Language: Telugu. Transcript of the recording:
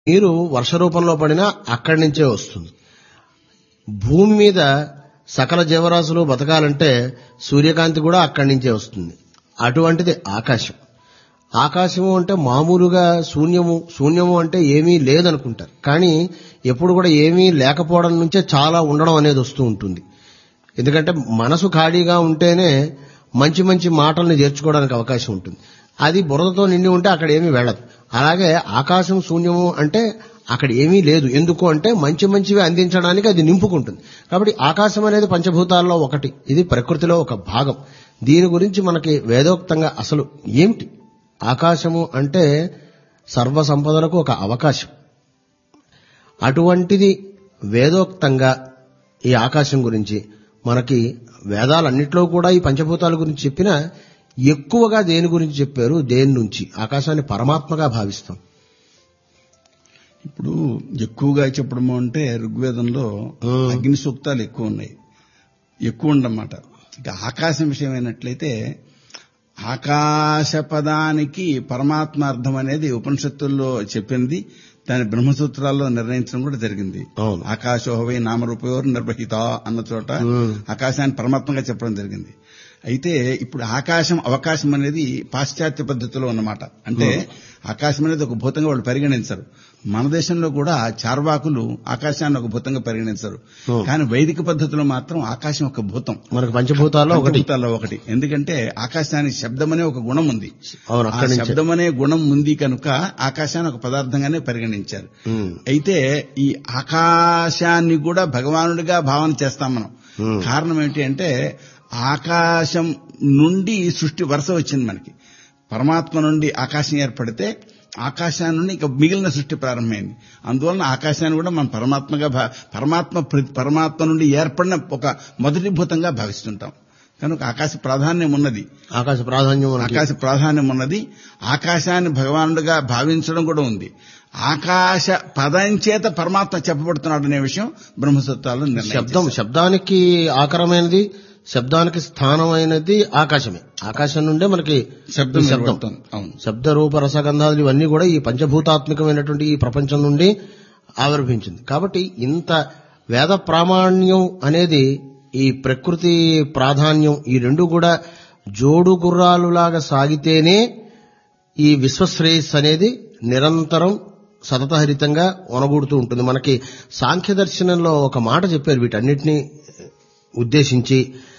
నీరు వర్ష రూపంలో పడినా అక్కడి నుంచే వస్తుంది భూమి మీద సకల జీవరాశులు బతకాలంటే సూర్యకాంతి కూడా అక్కడి నుంచే వస్తుంది అటువంటిది ఆకాశం ఆకాశము అంటే మామూలుగా శూన్యము శూన్యము అంటే ఏమీ లేదనుకుంటారు కానీ ఎప్పుడు కూడా ఏమీ లేకపోవడం నుంచే చాలా ఉండడం అనేది వస్తూ ఉంటుంది ఎందుకంటే మనసు ఖాళీగా ఉంటేనే మంచి మంచి మాటల్ని చేర్చుకోవడానికి అవకాశం ఉంటుంది అది బురదతో నిండి ఉంటే అక్కడ ఏమీ వెళ్ళదు అలాగే ఆకాశం శూన్యము అంటే అక్కడ ఏమీ లేదు ఎందుకు అంటే మంచి మంచివి అందించడానికి అది నింపుకుంటుంది కాబట్టి ఆకాశం అనేది పంచభూతాల్లో ఒకటి ఇది ప్రకృతిలో ఒక భాగం దీని గురించి మనకి వేదోక్తంగా అసలు ఏమిటి ఆకాశము అంటే సర్వ సంపదలకు ఒక అవకాశం అటువంటిది వేదోక్తంగా ఈ ఆకాశం గురించి మనకి వేదాలన్నిట్లో కూడా ఈ పంచభూతాల గురించి చెప్పినా ఎక్కువగా దేని గురించి చెప్పారు దేని నుంచి ఆకాశాన్ని పరమాత్మగా భావిస్తాం ఇప్పుడు ఎక్కువగా చెప్పడము అంటే ఋగ్వేదంలో మ్మ్. అగ్ని సూక్తాలు ఎక్కువ ఉన్నాయి ఎక్కువ ఉండమాట ఇక ఆకాశం విషయం అయినట్లయితే ఆకాశ పదానికి పరమాత్మ అర్థం అనేది ఉపనిషత్తుల్లో చెప్పింది దాని బ్రహ్మసూత్రాల్లో నిర్ణయించడం కూడా జరిగింది అవును. ఆకాశోహవై నామరూపయోర్ నిర్వహిత అన్న చోట మ్మ్. ఆకాశాన్ని పరమాత్మగా చెప్పడం జరిగింది అయితే ఇప్పుడు ఆకాశం అవకాశం అనేది పాశ్చాత్య పద్ధతిలో ఉన్నమాట అంటే ఆకాశం అనేది ఒక భూతంగా వాళ్ళు పరిగణించరు మన దేశంలో కూడా చార్వాకులు ఆకాశాన్ని ఒక భూతంగా పరిగణించరు Hmm. కానీ వైదిక పద్ధతిలో మాత్రం ఆకాశం ఒక భూతం మనకు పంచభూతాల్లో ఒకటి పంచభూతాల్లో ఒకటి ఎందుకంటే ఆకాశానికి శబ్దం అనే ఒక గుణం ఉంది అవును ఆ అక్కడి నుంచి శబ్దం అనే గుణం ఉంది కనుక ఆకాశాన్ని ఒక పదార్థంగానే పరిగణించారు ఉమ్, అయితే ఈ ఆకాశాన్ని కూడా భగవానుడిగా భావన చేస్తాం మనం Hmm. కారణం ఏంటి అంటే ఆకాశం నుండి సృష్టి వరుస వచ్చింది మనకి పరమాత్మ నుండి ఆకాశం ఏర్పడితే ఆకాశాన్ని నుండి ఇక మిగిలిన సృష్టి ప్రారంభమైంది అందువలన ఆకాశాన్ని కూడా మనం పరమాత్మగా భా- పరమాత్మ ప్ర- పరమాత్మ నుండి ఏర్పడిన ఒక మొదటి భూతంగా భావిస్తుంటాం కనుక ఆకాశ ప్రాధాన్యం ఉన్నది ఆకాశ ప్రాధాన్యం మనకి. ఆకాశ ప్రాధాన్యం ఉన్నది ఆకాశాన్ని భగవానుడిగా భావించడం కూడా ఉంది ఆకాశ పదం చేత పరమాత్మ చెప్పబడుతున్నాడు అనే విషయం బ్రహ్మసూత్రాలు శబ్దం శబ్దానికి ఆకరమైనది శబ్దానికి స్థానమైనది ఆకాశమే ఆకాశం నుండే మనకి శబ్దం ఈ శబ్దం వినబడుతుంది. అవును శబ్ద రూప రసగంధాలు ఇవన్నీ కూడా ఈ పంచభూతాత్మకమైనటువంటి ఈ ప్రపంచం నుండి ఆవిర్భించింది కాబట్టి ఇంత వేద ప్రామాణ్యం అనేది ఈ ప్రకృతి ప్రాధాన్యం ఈ రెండు కూడా జోడు గుర్రాలులాగా సాగితేనే ఈ విశ్వశ్రేయస్ అనేది నిరంతరం సతతహరితంగా ఒనగూడుతూ ఉంటుంది మనకి సాంఖ్య దర్శనంలో ఒక మాట చెప్పారు వీటన్నిటిని ఉద్దేశించి